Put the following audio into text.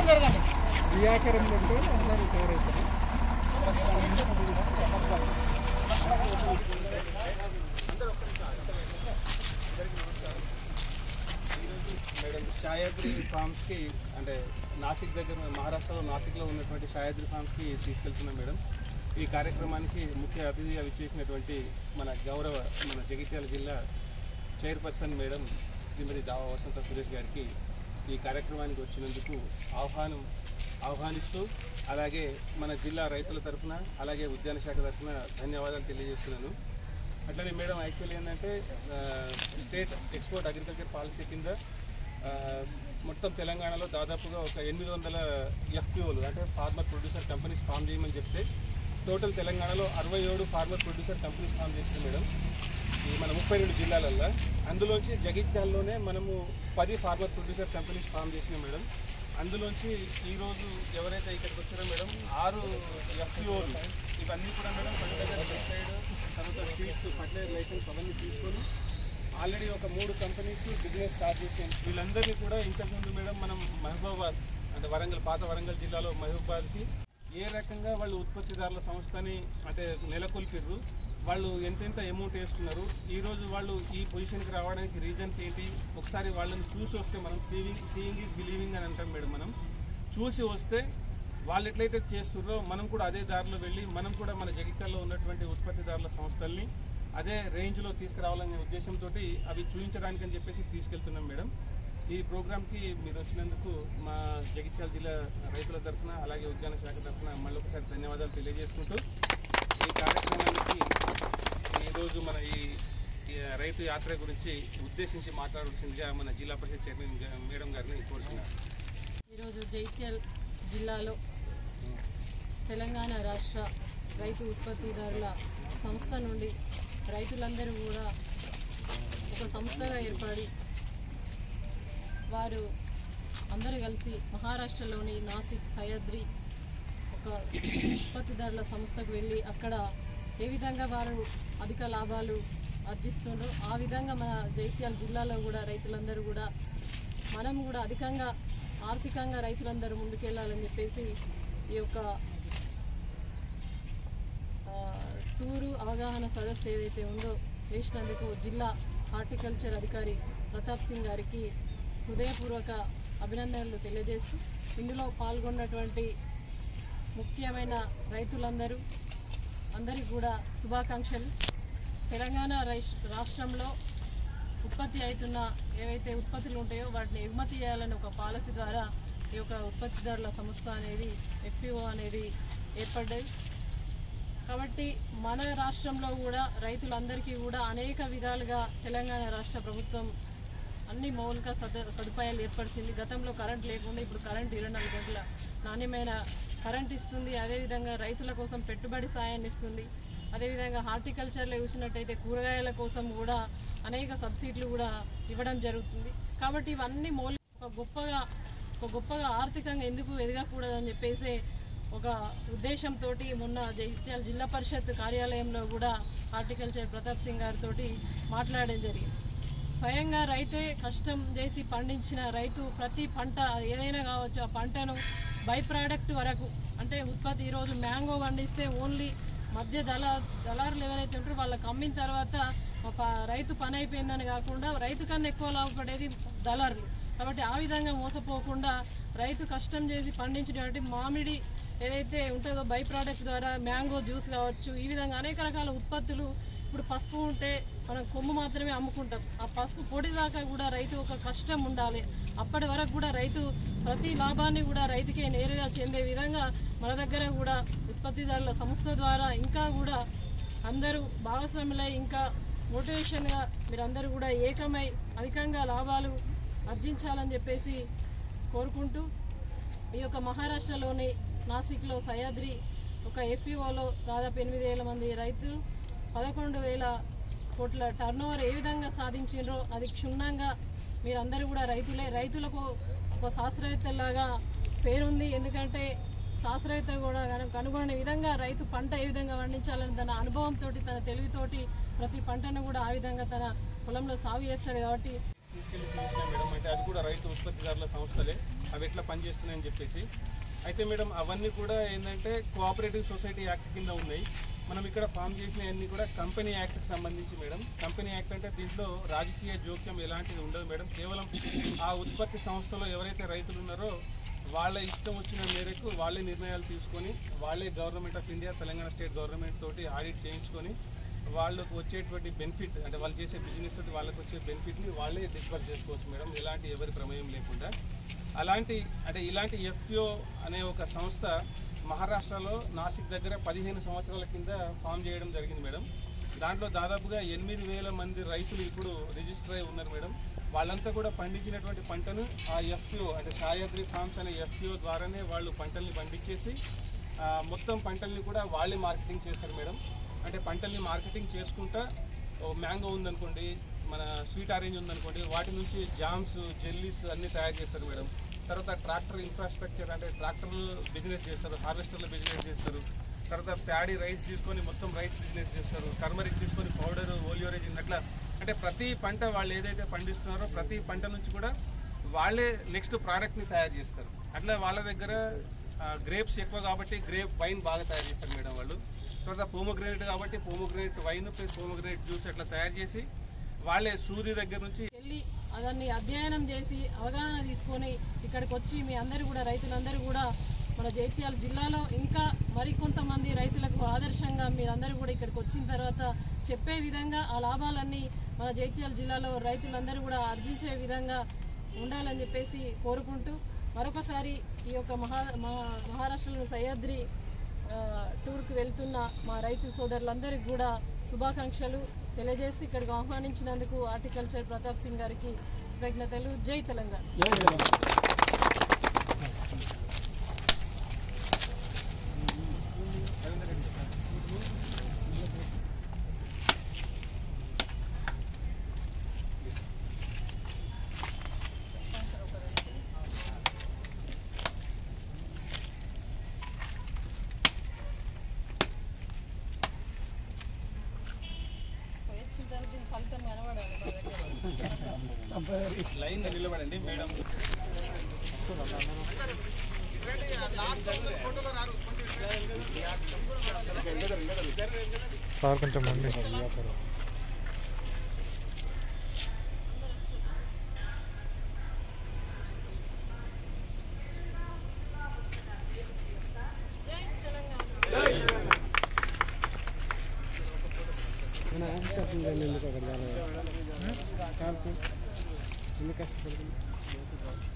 జరగండి క్రియాకరంలో ఉంటే అందరూ తయారవుతారు మేడం షాయాద్రి ఫార్మ్స్కి అంటే నాసిక్ దగ్గర మహారాష్ట్రలో నాసిక్లో ఉన్నటువంటి షాయాద్రి ఫార్మ్స్కి తీసుకెళ్తున్నాం మేడం ఈ కార్యక్రమానికి ముఖ్య అతిథిగా విచ్చేసినటువంటి మన గౌరవ మన జగిత్యాల జిల్లా చైర్పర్సన్ మేడం శ్రీమతి దావా వసంత సురేష్ గారికి ఈ కార్యక్రమానికి వచ్చినందుకు ఆహ్వానం ఆహ్వానిస్తూ అలాగే మన జిల్లా రైతుల తరఫున అలాగే ఉద్యాన శాఖ తరఫున ధన్యవాదాలు తెలియజేస్తున్నాను అట్లనే మేడం యాక్చువల్లీ ఏంటంటే ఆ, స్టేట్ ఎక్స్పోర్ట్ అగ్రికల్చర్ పాలసీ కింద ఆ, మొత్తం తెలంగాణలో దాదాపుగా ఒక ఎనిమిది వందల ఎఫ్పిఓలు అంటే ఫార్మర్ ప్రొడ్యూసర్ కంపెనీస్ ఫామ్ చేయమని చెప్తే టోటల్ తెలంగాణలో అరవై ఏడు ఫార్మర్ ప్రొడ్యూసర్ కంపెనీస్ ఫామ్ చేసింది మేడం ఈ మన ముప్పై రెండు జిల్లాలల్లో అందులోంచి జగిత్యాల్లోనే మనము పది ఫార్మర్ ప్రొడ్యూసర్ కంపెనీస్ ఫామ్ చేసినాం మేడం అందులోంచి ఈరోజు ఎవరైతే ఇక్కడికి వచ్చారో మేడం ఆరు ఎఫ్పిఓలు ఇవన్నీ కూడా మేడం ఫర్టిలైజర్ పెస్టిసైడ్ తర్వాత సీడ్స్ ఫర్టిలైజర్ లైసెన్స్ అవన్నీ తీసుకొని ఆల్రెడీ ఒక మూడు కంపెనీస్ బిజినెస్ స్టార్ట్ చేసాం వీళ్ళందరినీ కూడా ఇంతకుముందు మేడం మనం మహబూబాబాద్ అంటే వరంగల్ పాత వరంగల్ జిల్లాలో మహబూబాబాద్కి ఏ రకంగా వాళ్ళు ఉత్పత్తిదారుల సంస్థని అంటే నెలకొల్పిర్రు వాళ్ళు ఎంతెంత అమౌంట్ వేసుకున్నారు ఈ రోజు వాళ్ళు ఈ పొజిషన్కి రావడానికి రీజన్స్ ఏంటి ఒకసారి వాళ్ళని చూసి వస్తే మనం సీవింగ్ సీయింగ్ ఈజ్ బిలీవింగ్ అని అంటాం మేడం మనం చూసి వస్తే వాళ్ళు ఎట్లయితే చేస్తున్నారో మనం కూడా అదే దారిలో వెళ్ళి మనం కూడా మన జగిత్యాల్లో ఉన్నటువంటి ఉత్పత్తిదారుల సంస్థల్ని అదే రేంజ్లో తీసుకురావాలనే ఉద్దేశంతో అవి చూపించడానికి అని చెప్పేసి తీసుకెళ్తున్నాం మేడం ఈ ప్రోగ్రామ్కి మీరు వచ్చినందుకు మా జగిత్యాల జిల్లా రైతుల తరఫున అలాగే ఉద్యాన శాఖ తరఫున మళ్ళీ ఒకసారి ధన్యవాదాలు తెలియజేసుకుంటూ ఈ కార్యక్రమానికి ఈరోజు మన ఈ ఈ రైతు యాత్ర గురించి ఉద్దేశించి మాట్లాడాల్సిందిగా మన జిల్లా పరిషత్ చైర్మన్ గా- మేడం గారిని కోరుతున్నాను ఈరోజు జైత్యాల్ జిల్లాలో తెలంగాణ రాష్ట్ర రైతు ఉత్పత్తిదారుల సంస్థ నుండి రైతులందరూ కూడా ఒక సంస్థగా ఏర్పడి వారు అందరూ కలిసి మహారాష్ట్రలోని నాసిక్ సహ్యాద్రి ఒక ఉత్పత్తిదారుల సంస్థకు వెళ్ళి అక్కడ ఏ విధంగా వారు అధిక లాభాలు ఆర్జిస్తుండ్రో ఆ విధంగా మన జైత్యాల జిల్లాలో కూడా రైతులందరూ కూడా మనం కూడా అధికంగా ఆర్థికంగా రైతులందరూ ముందుకెళ్ళాలని చెప్పేసి ఈ యొక్క ఆ, టూరు అవగాహన సదస్సు ఏదైతే ఉందో చేసినందుకు జిల్లా హార్టికల్చర్ అధికారి ప్రతాప్ సింగ్ గారికి హృదయపూర్వక అభినందనలు తెలియజేస్తూ ఇందులో పాల్గొన్నటువంటి ముఖ్యమైన రైతులందరూ అందరికీ కూడా శుభాకాంక్షలు తెలంగాణ రైష్- రాష్ట్రంలో ఉత్పత్తి అవుతున్న ఏవైతే ఉత్పత్తులు ఉంటాయో వాటిని ఎగుమతి చేయాలని ఒక పాలసీ ద్వారా ఈ యొక్క ఉత్పత్తిదారుల సంస్థ అనేది ఎఫ్పిఓ అనేది ఏర్పడ్డది కాబట్టి మన రాష్ట్రంలో కూడా రైతులందరికీ కూడా అనేక విధాలుగా తెలంగాణ రాష్ట్ర ప్రభుత్వం అన్ని మౌలిక సదు సదుపాయాలు ఏర్పరిచింది గతంలో కరెంట్ లేకుండా ఇప్పుడు కరెంట్ ఇరవై నాలుగు గంటల నాణ్యమైన కరెంట్ ఇస్తుంది అదేవిధంగా రైతుల కోసం పెట్టుబడి సాయాన్ని ఇస్తుంది అదేవిధంగా హార్టికల్చర్లో చూసినట్టయితే కూరగాయల కోసం కూడా అనేక సబ్సిడీలు కూడా ఇవ్వడం జరుగుతుంది కాబట్టి ఇవన్నీ మౌలిక ఒక గొప్పగా ఒక గొప్పగా ఆర్థికంగా ఎందుకు ఎదగకూడదని చెప్పేసి ఒక ఉద్దేశంతో మొన్న జగిత్యాల జిల్లా పరిషత్ కార్యాలయంలో కూడా హార్టికల్చర్ ప్రతాప్ సింగ్ గారితో మాట్లాడడం జరిగింది స్వయంగా రైతే కష్టం చేసి పండించిన రైతు ప్రతి పంట అది ఏదైనా కావచ్చు ఆ పంటను బై ప్రోడక్ట్ వరకు అంటే ఉత్పత్తి ఈరోజు మ్యాంగో పండిస్తే ఓన్లీ మధ్య దళ దళారులు ఎవరైతే ఉంటారో వాళ్ళకి అమ్మిన తర్వాత మా ప- రైతు పని అయిపోయిందని కాకుండా రైతు కన్నా ఎక్కువ లాభపడేది దళారులు కాబట్టి ఆ విధంగా మోసపోకుండా రైతు కష్టం చేసి పండించినటువంటి మామిడి ఏదైతే ఉంటుందో బై ప్రోడక్ట్ ద్వారా మ్యాంగో జ్యూస్ కావచ్చు ఈ విధంగా అనేక రకాల ఉత్పత్తులు ఇప్పుడు పసుపు ఉంటే మనం కొమ్ము మాత్రమే అమ్ముకుంటాం ఆ పసుపు పొడి దాకా కూడా రైతు ఒక కష్టం ఉండాలి అప్పటి వరకు కూడా రైతు ప్రతి లాభాన్ని కూడా రైతుకే నేరుగా చెందే విధంగా మన దగ్గర కూడా ఉత్పత్తిదారుల సంస్థ ద్వారా ఇంకా కూడా అందరూ భాగస్వాములై ఇంకా మోటివేషన్గా మీరందరూ కూడా ఏకమై అధికంగా లాభాలు ఆర్జించాలని చెప్పేసి కోరుకుంటూ ఈ యొక్క మహారాష్ట్రలోని నాసిక్లో సహ్యాద్రి ఒక ఎఫ్ఈఓలో దాదాపు ఎనిమిది వేల మంది రైతులు పదకొండు వేల కోట్ల టర్నోవర్ ఏ విధంగా సాధించిండ్రో అది క్షుణ్ణంగా మీరందరూ కూడా రైతులే రైతులకు ఒక శాస్త్రవేత్తలాగా పేరుంది ఎందుకంటే శాస్త్రవేత్త కూడా కను- కనుగొనే విధంగా రైతు పంట ఏ విధంగా పండించాలని తన అనుభవంతో తన తెలివితోటి ప్రతి పంటను కూడా ఆ విధంగా తన పొలంలో సాగు చేస్తాడు కాబట్టి తీసుకెళ్లి చూసినా మేడం అంటే అవి కూడా రైతు ఉత్పత్తిదారుల సంస్థలే అవి ఎట్లా పనిచేస్తున్నాయని చెప్పేసి అయితే మేడం అవన్నీ కూడా ఏంటంటే కోఆపరేటివ్ సొసైటీ యాక్ట్ కింద ఉన్నాయి మనం ఇక్కడ ఫామ్ చేసినవన్నీ కూడా కంపెనీ యాక్ట్కి సంబంధించి మేడం కంపెనీ యాక్ట్ అంటే దీంట్లో రాజకీయ జోక్యం ఎలాంటిది ఉండదు మేడం కేవలం ఆ ఉత్పత్తి సంస్థలో ఎవరైతే రైతులు ఉన్నారో వాళ్ళ ఇష్టం వచ్చిన మేరకు వాళ్ళే నిర్ణయాలు తీసుకొని వాళ్ళే government of India Telangana state government తోటి ఆడిట్ చేయించుకొని వాళ్ళకు వచ్చేటువంటి బెనిఫిట్ అంటే వాళ్ళు చేసే బిజినెస్ తోటి వాళ్ళకి వచ్చే బెనిఫిట్ని వాళ్ళే డిస్బర్స్ చేసుకోవచ్చు మేడం ఎలాంటి ఎవరి ప్రమేయం లేకుండా అలాంటి అంటే ఇలాంటి ఎఫ్పిఓ అనే ఒక సంస్థ మహారాష్ట్రలో నాసిక్ దగ్గర పదిహేను సంవత్సరాల కింద ఫామ్ చేయడం జరిగింది మేడం దాంట్లో దాదాపుగా ఎనిమిది వేల మంది రైతులు ఇప్పుడు రిజిస్టర్ అయి ఉన్నారు మేడం వాళ్ళంతా కూడా పండించినటువంటి పంటను ఆ ఎఫ్పిఓ అంటే సాయాద్రి ఫార్మ్స్ అనే ఎఫ్పిఓ ద్వారానే వాళ్ళు పంటల్ని పండించేసి ఆ, మొత్తం పంటల్ని కూడా వాళ్ళే మార్కెటింగ్ చేస్తారు మేడం అంటే పంటల్ని మార్కెటింగ్ చేసుకుంటా ఓ మ్యాంగో ఉందనుకోండి మన స్వీట్ ఆరెంజ్ ఉందనుకోండి వాటి నుంచి జామ్స్ జెల్లీస్ అన్ని తయారు చేస్తారు మేడం తర్వాత ట్రాక్టర్ ఇన్ఫ్రాస్ట్రక్చర్ అంటే ట్రాక్టర్లు బిజినెస్ చేస్తారు హార్వెస్టర్లు బిజినెస్ చేస్తారు తర్వాత ప్యాడీ రైస్ తీసుకొని మొత్తం రైస్ బిజినెస్ చేస్తారు టర్మరిక్ తీసుకొని పౌడర్ ఓలియోరేజ్ అట్లా అంటే ప్రతి పంట వాళ్ళు ఏదైతే పండిస్తున్నారో ప్రతి పంట నుంచి కూడా వాళ్ళే నెక్స్ట్ ప్రోడక్ట్ని తయారు చేస్తారు అట్లా వాళ్ళ దగ్గర గ్రేప్స్ ఎక్కువ కాబట్టి గ్రేప్ వైన్ బాగా తయారు చేస్తారు మేడం వాళ్ళు తర్వాత పోమోగ్రేనేట్ కాబట్టి pomegranate wine plus pomegranate juice అట్లా తయారు చేసి వాళ్ళే సూర్య దగ్గర నుంచి వెళ్ళి దాన్ని అధ్యయనం చేసి అవగాహన తీసుకొని ఇక్కడికి వచ్చి మీ అందరూ కూడా రైతులందరూ కూడా మన జైత్యాల జిల్లాలో ఇంకా మరికొంతమంది రైతులకు ఆదర్శంగా మీరందరూ కూడా ఇక్కడికి వచ్చిన తర్వాత చెప్పే విధంగా ఆ లాభాలన్నీ మన జైత్యాల జిల్లాలో రైతులందరూ కూడా ఆర్జించే విధంగా ఉండాలని చెప్పేసి కోరుకుంటూ మరొకసారి ఈ యొక్క మహా మహా- మహారాష్ట్రలోని సహ్యాద్రి ఆ, టూర్కి వెళ్తున్న మా రైతు సోదరులందరికీ కూడా శుభాకాంక్షలు తెలియజేసి ఇక్కడికి ఆహ్వానించినందుకు హార్టికల్చర్ ప్రతాప్ సింగ్ గారికి కృతజ్ఞతలు జై తెలంగాణ వచ్చిన తర్వాత దీని ఫలితం కనబడాలి మా దగ్గర. లైన్ నిలబడండి మేడం సార్ కొంచెం మంది జై తెలంగాణ ఎందుకు అక్కడ ఎందుకు కష్టపడుతుంది